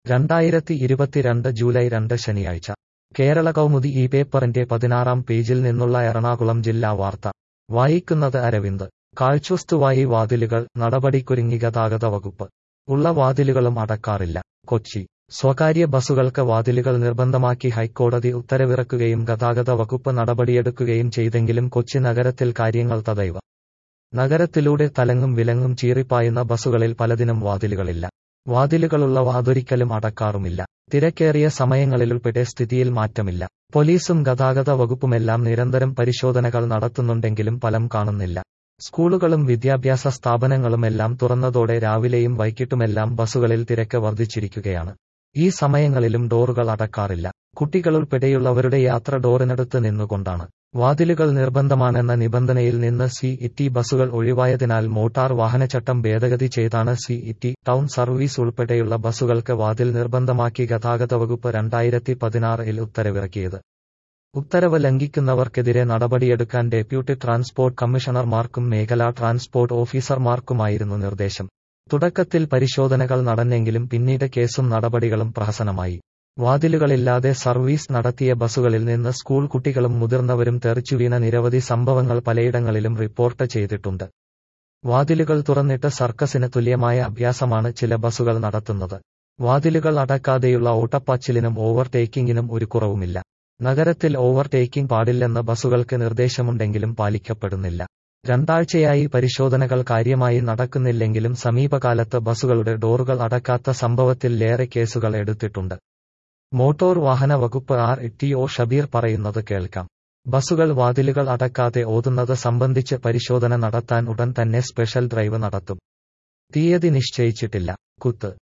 രണ്ടായിരത്തി ഇരുപത്തിരണ്ട് ജൂലൈ രണ്ട് ശനിയാഴ്ച കേരള കൗമുദി ഈ പേപ്പറിന്റെ പതിനാറാം പേജിൽ നിന്നുള്ള എറണാകുളം ജില്ലാ വാർത്ത വായിക്കുന്നത് അരവിന്ദ് കാഴ്ചവസ്തുവായി വാതിലുകൾ നടപടിക്കൊരുങ്ങി ഗതാഗത വകുപ്പ് ഉള്ള വാതിലുകളും അടക്കാറില്ല കൊച്ചി സ്വകാര്യ ബസുകൾക്ക് വാതിലുകൾ നിർബന്ധമാക്കി ഹൈക്കോടതി ഉത്തരവിറക്കുകയും ഗതാഗത വകുപ്പ് നടപടിയെടുക്കുകയും ചെയ്തെങ്കിലും കൊച്ചി നഗരത്തിൽ കാര്യങ്ങൾ തദൈവ നഗരത്തിലൂടെ തലങ്ങും വിലങ്ങും ചീറിപ്പായുന്ന ബസുകളിൽ പലതിനും വാതിലുകളില്ല വാതിലുകളുള്ള വാതൊരിക്കലും അടക്കാറുമില്ല തിരക്കേറിയ സമയങ്ങളിലുൾപ്പെടെ സ്ഥിതിയിൽ മാറ്റമില്ല പോലീസും ഗതാഗത വകുപ്പുമെല്ലാം നിരന്തരം പരിശോധനകൾ നടത്തുന്നുണ്ടെങ്കിലും ഫലം കാണുന്നില്ല സ്കൂളുകളും വിദ്യാഭ്യാസ സ്ഥാപനങ്ങളുമെല്ലാം തുറന്നതോടെ രാവിലെയും വൈകിട്ടുമെല്ലാം ബസുകളിൽ തിരക്ക് വർദ്ധിച്ചിരിക്കുകയാണ് ഈ സമയങ്ങളിലും ഡോറുകൾ അടക്കാറില്ല കുട്ടികളുൾപ്പെടെയുള്ളവരുടെ യാത്ര ഡോറിനടുത്ത് നിന്നുകൊണ്ടാണ് വാതിലുകൾ നിർബന്ധമാണെന്ന നിബന്ധനയിൽ നിന്ന് സി ഇറ്റി ബസുകൾ ഒഴിവായതിനാൽ മോട്ടാർ വാഹനച്ചട്ടം ഭേദഗതി ചെയ്താണ് സി ഇറ്റി ടൗൺ സർവീസ് ഉൾപ്പെടെയുള്ള ബസുകൾക്ക് വാതിൽ നിർബന്ധമാക്കി ഗതാഗത വകുപ്പ് രണ്ടായിരത്തി പതിനാറിൽ ഉത്തരവിറക്കിയത് ഉത്തരവ് ലംഘിക്കുന്നവർക്കെതിരെ നടപടിയെടുക്കാൻ ഡെപ്യൂട്ടി ട്രാൻസ്പോർട്ട് കമ്മീഷണർമാർക്കും മേഖലാ ട്രാൻസ്പോർട്ട് ഓഫീസർമാർക്കുമായിരുന്നു നിർദ്ദേശം തുടക്കത്തിൽ പരിശോധനകൾ നടന്നെങ്കിലും പിന്നീട് കേസും നടപടികളും പ്രഹസനമായി വാതിലുകളില്ലാതെ സർവീസ് നടത്തിയ ബസുകളിൽ നിന്ന് സ്കൂൾ കുട്ടികളും മുതിർന്നവരും തെറിച്ചുവീണ നിരവധി സംഭവങ്ങൾ പലയിടങ്ങളിലും റിപ്പോർട്ട് ചെയ്തിട്ടുണ്ട് വാതിലുകൾ തുറന്നിട്ട് സർക്കസിന് തുല്യമായ അഭ്യാസമാണ് ചില ബസുകൾ നടത്തുന്നത് വാതിലുകൾ അടക്കാതെയുള്ള ഓട്ടപ്പാച്ചിലിനും ഓവർടേക്കിംഗിനും ഒരു കുറവുമില്ല നഗരത്തിൽ ഓവർടേക്കിംഗ് പാടില്ലെന്ന ബസുകൾക്ക് നിർദ്ദേശമുണ്ടെങ്കിലും പാലിക്കപ്പെടുന്നില്ല രണ്ടാഴ്ചയായി പരിശോധനകൾ കാര്യമായി നടക്കുന്നില്ലെങ്കിലും സമീപകാലത്ത് ബസുകളുടെ ഡോറുകൾ അടക്കാത്ത സംഭവത്തിൽ ഏറെ കേസുകൾ എടുത്തിട്ടുണ്ട് മോട്ടോർ വാഹന വകുപ്പ് ആർ ടി ഒ ഷബീർ പറയുന്നത് കേൾക്കാം ബസുകൾ വാതിലുകൾ അടക്കാതെ ഓതുന്നത് സംബന്ധിച്ച് പരിശോധന നടത്താൻ ഉടൻ തന്നെ സ്പെഷ്യൽ ഡ്രൈവ് നടത്തും തീയതി നിശ്ചയിച്ചിട്ടില്ല കുത്ത്